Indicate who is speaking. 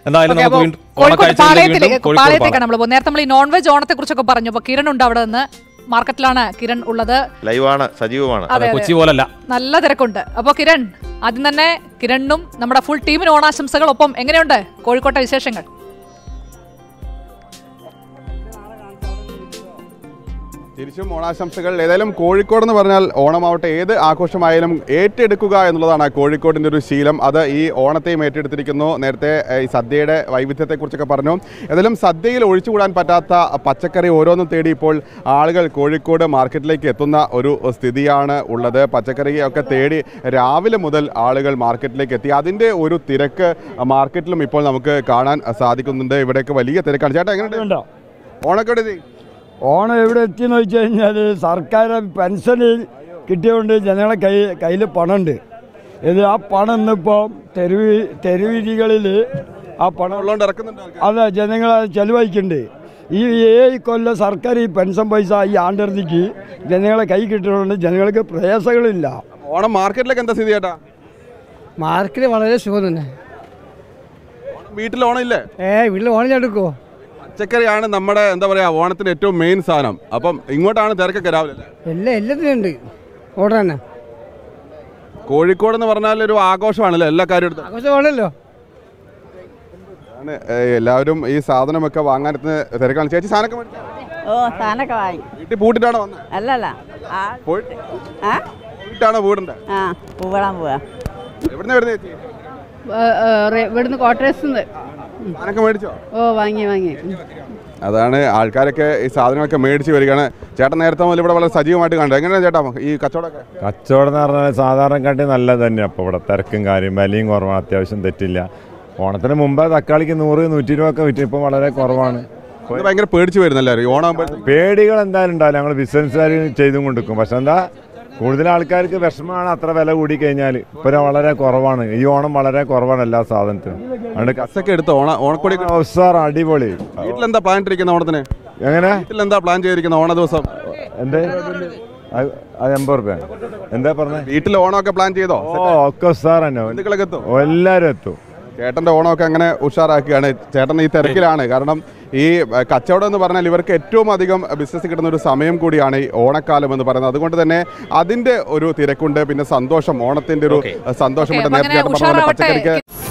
Speaker 1: എന്തായാലും
Speaker 2: ഓക്കേ,
Speaker 1: നമുക്ക്
Speaker 2: അപ്പോ
Speaker 1: വീണ്ടും
Speaker 2: കോഴിക്കോട്
Speaker 1: ഓണക്കാഴ്ചകളിലേക്ക്
Speaker 2: പാളയത്തിലേക്ക്
Speaker 1: വീണ്ടും കോഴിക്കോട്
Speaker 2: പാളയത്തേക്കാണ് നമ്മൾ പോകുന്നത് നേരത്തെ നമ്മൾ ഈ നോൺ വെജ് ഓണത്തെ കുറിച്ചൊക്കെ പറഞ്ഞു അപ്പൊ കിരൺ ഉണ്ട് അവിടെ നിന്ന് മാർക്കറ്റിലാണ് കിരൺ ഉള്ളത്
Speaker 3: ലൈവാണ് സജീവമാണ്
Speaker 2: അതെ അതെ
Speaker 1: കൊച്ചി പോലല്ല
Speaker 2: നല്ല തിരക്കുണ്ട് അപ്പൊ കിരൺ ആദ്യം തന്നെ കിരണിനും നമ്മുടെ ഫുൾ ടീമിന് ഓണാശംസകൾ ഒപ്പം എങ്ങനെയുണ്ട് കോഴിക്കോട്ടെ വിശേഷങ്ങൾ
Speaker 4: തിരിച്ചും ഓണാശംസകൾ ഏതായാലും കോഴിക്കോട് എന്ന് പറഞ്ഞാൽ ഓണമാവട്ടെ ഏത് ആഘോഷമായാലും ഏറ്റെടുക്കുക എന്നുള്ളതാണ് കോഴിക്കോടിൻ്റെ ഒരു ശീലം അത് ഈ ഓണത്തെയും ഏറ്റെടുത്തിരിക്കുന്നു നേരത്തെ ഏഹ്, ഈ സദ്യയുടെ വൈവിധ്യത്തെക്കുറിച്ചൊക്കെ പറഞ്ഞു ഏതായാലും സദ്യയിൽ ഒഴിച്ചുകൂടാൻ പറ്റാത്ത പച്ചക്കറി ഓരോന്നും തേടി ഇപ്പോൾ ആളുകൾ കോഴിക്കോട് മാർക്കറ്റിലേക്ക് എത്തുന്ന ഒരു സ്ഥിതിയാണ് ഉള്ളത് പച്ചക്കറി ഒക്കെ തേടി രാവിലെ മുതൽ ആളുകൾ മാർക്കറ്റിലേക്ക് എത്തി അതിൻ്റെ ഒരു തിരക്ക് മാർക്കറ്റിലും ഇപ്പോൾ നമുക്ക് കാണാൻ സാധിക്കുന്നുണ്ട് ഇവിടെയൊക്കെ വലിയ തിരക്കാണ് ചേട്ടാ എങ്ങനെയുണ്ട്
Speaker 5: ഉണ്ടോ
Speaker 4: ഓണക്കോട് എത്തി
Speaker 5: ഓണം എവിടെ എത്തിയെന്ന് വെച്ച് കഴിഞ്ഞാൽ സർക്കാർ പെൻഷൻ കിട്ടിയതുകൊണ്ട് ജനങ്ങളെ കൈ കയ്യിൽ പണമുണ്ട് ഇത് ആ പണം ഇന്നിപ്പോൾ തെരുവ് തെരുവീതികളിൽ ആ പണം
Speaker 4: ഉള്ളതുകൊണ്ട് ഇറക്കുന്നുണ്ട് ആൾക്കാർ.
Speaker 5: അതെ ജനങ്ങളെ ചെലവഴിക്കുന്നുണ്ട് ഈ ഏഴ് കൊല്ലം സർക്കാർ ഈ പെൻഷൻ പൈസ ഈ ആണ്ടിറതിക്ക് ജനങ്ങളെ കൈ കിട്ടുന്നതുകൊണ്ട് ജനങ്ങൾക്ക് പ്രയാസങ്ങളില്ല
Speaker 4: ഓണം മാർക്കറ്റിലേക്ക് എന്താ സ്ഥിതി ചേട്ടാ
Speaker 6: മാർക്കറ്റ് വളരെ സുഖം തന്നെ
Speaker 4: വീട്ടിൽ ഓണം ഇല്ലേ
Speaker 6: ഏ വീട്ടിൽ ഓണം എടുക്കുമോ
Speaker 4: പച്ചക്കറിയാണ് നമ്മുടെ എന്താ പറയാ ഓണത്തിന് ഏറ്റവും മെയിൻ സാധനം അപ്പം ഇങ്ങോട്ടാണ് തിരക്കൊക്കെ രാവിലെ അല്ലേ?
Speaker 6: എല്ലാം എല്ലാത്തിനും ഉണ്ട് ഓർഡർ തന്നെ
Speaker 4: കോഴിക്കോട് എന്ന് പറഞ്ഞാൽ ഒരു ആഘോഷമാണല്ലോ എല്ലാ കാര്യവും എടുത്ത്
Speaker 6: ആഘോഷമാണല്ലോ
Speaker 4: ആണ്, ഏ, എല്ലാവരും ഈ സാധനമൊക്കെ വാങ്ങാനെത്തുന്ന തിരക്കാണ് ചേച്ചി സാധനമൊക്കെ മേടിച്ചോ?
Speaker 7: ഓ സാധനമൊക്കെ വാങ്ങി
Speaker 4: വീട്ടിൽ പൂട്ടിട്ടാണോ വന്നത്
Speaker 7: അല്ലല്ല ആ
Speaker 4: പോയിട്ട്
Speaker 7: ആ
Speaker 4: പോയിട്ടാണോ വീടുണ്ട്
Speaker 7: ആ പൂവിടാൻ പോവാ
Speaker 4: എവിടുന്ന് വരുന്നത് ചേച്ചി
Speaker 7: ഇവിടുന്ന് ക്വാർട്ടേഴ്സ്
Speaker 4: സാധനമൊക്കെ മേടിച്ചോ
Speaker 7: ഓ വാങ്ങി വാങ്ങി
Speaker 4: അതാണ് ആൾക്കാരൊക്കെ ഈ സാധനങ്ങളൊക്കെ മേടിച്ച് വരികയാണ് ചേട്ടൻ നേരത്തെ മുതൽ ഇവിടെ വളരെ സജീവമായിട്ട് കണ്ടു എങ്ങനെയാണ് ചേട്ടാ ഈ കച്ചവടമൊക്കെ
Speaker 8: കച്ചവടം എന്ന് പറഞ്ഞാൽ സാധാരണക്കാട്ടി നല്ലത് തന്നെയാണ് അപ്പോൾ ഇവിടെ തിരക്കും കാര്യം വിലയും കുറവാണ് അത്യാവശ്യം തെറ്റില്ല ഓണത്തിന് മുമ്പ് തക്കാളിക്ക് നൂറ് നൂറ്റി ഇരുപത് ഒക്കെ വിറ്റ് ഇപ്പോൾ വളരെ കുറവാണ്
Speaker 4: ഇത് ഭയങ്കര പേടിച്ച് വരുന്നു എല്ലാവരും ഈ ഓണം
Speaker 8: പേടികൾ എന്തായാലും ഉണ്ടാവില്ല ഞങ്ങൾ ബിസിനസ്സുകാർ ചെയ്തും കൊടുക്കും പക്ഷെ എന്താ കൂടുതൽ ആൾക്കാർക്ക് വിഷമമാണ് അത്ര വില കൂടി കഴിഞ്ഞാൽ ഇപ്പോൾ വളരെ കുറവാണ് ഈ ഓണം വളരെ കുറവാണ് എല്ലാ സാധനത്തിനും അതുകൊണ്ട്
Speaker 4: കസൊക്കെ എടുത്ത് ഓണ ഓണക്കോടി
Speaker 8: ഉസാർ അടിപൊളി
Speaker 4: വീട്ടിലെന്താ പ്ലാൻ ഇട്ടിരിക്കുന്ന ഓണത്തിന്
Speaker 8: എങ്ങനെ
Speaker 4: വീട്ടിലെന്താ പ്ലാൻ ചെയ്തിരിക്കുന്ന ഓണ ദിവസം
Speaker 8: എന്ത് അത് അത് എൺപത് റുപ്യ എന്താ പറഞ്ഞത്
Speaker 4: വീട്ടിൽ ഓണമൊക്കെ പ്ലാൻ ചെയ്തോ
Speaker 8: ഓ ഒക്കെ ഉസാർ തന്നെ
Speaker 4: ബന്ധുക്കളൊക്കെ എത്തും
Speaker 8: എല്ലാവരും എത്തും
Speaker 4: ചേട്ടന്റെ ഓണമൊക്കെ അങ്ങനെ ഉഷാറാക്കുകയാണ് ചേട്ടൻ ഈ തിരക്കിലാണ് കാരണം ഈ ഏഹ്, കച്ചവടം എന്ന് പറഞ്ഞാൽ ഇവർക്ക് ഏറ്റവും അധികം ബിസിനസ് കിട്ടുന്ന ഒരു സമയം കൂടിയാണ് ഈ ഓണക്കാലം എന്ന് പറയുന്നത് അതുകൊണ്ട് തന്നെ അതിന്റെ ഒരു തിരക്കുണ്ട് പിന്നെ സന്തോഷം ഓണത്തിന്റെ ഒരു
Speaker 1: Okay.
Speaker 4: സന്തോഷമുണ്ട്
Speaker 2: ഓക്കേ, അപ്പൊ
Speaker 4: നേരത്തെ
Speaker 2: അങ്ങനെ
Speaker 4: ചേട്ടൻ പറഞ്ഞ പോലെ
Speaker 2: ഉഷാറാവട്ടെ
Speaker 4: പച്ചക്കറിക്ക്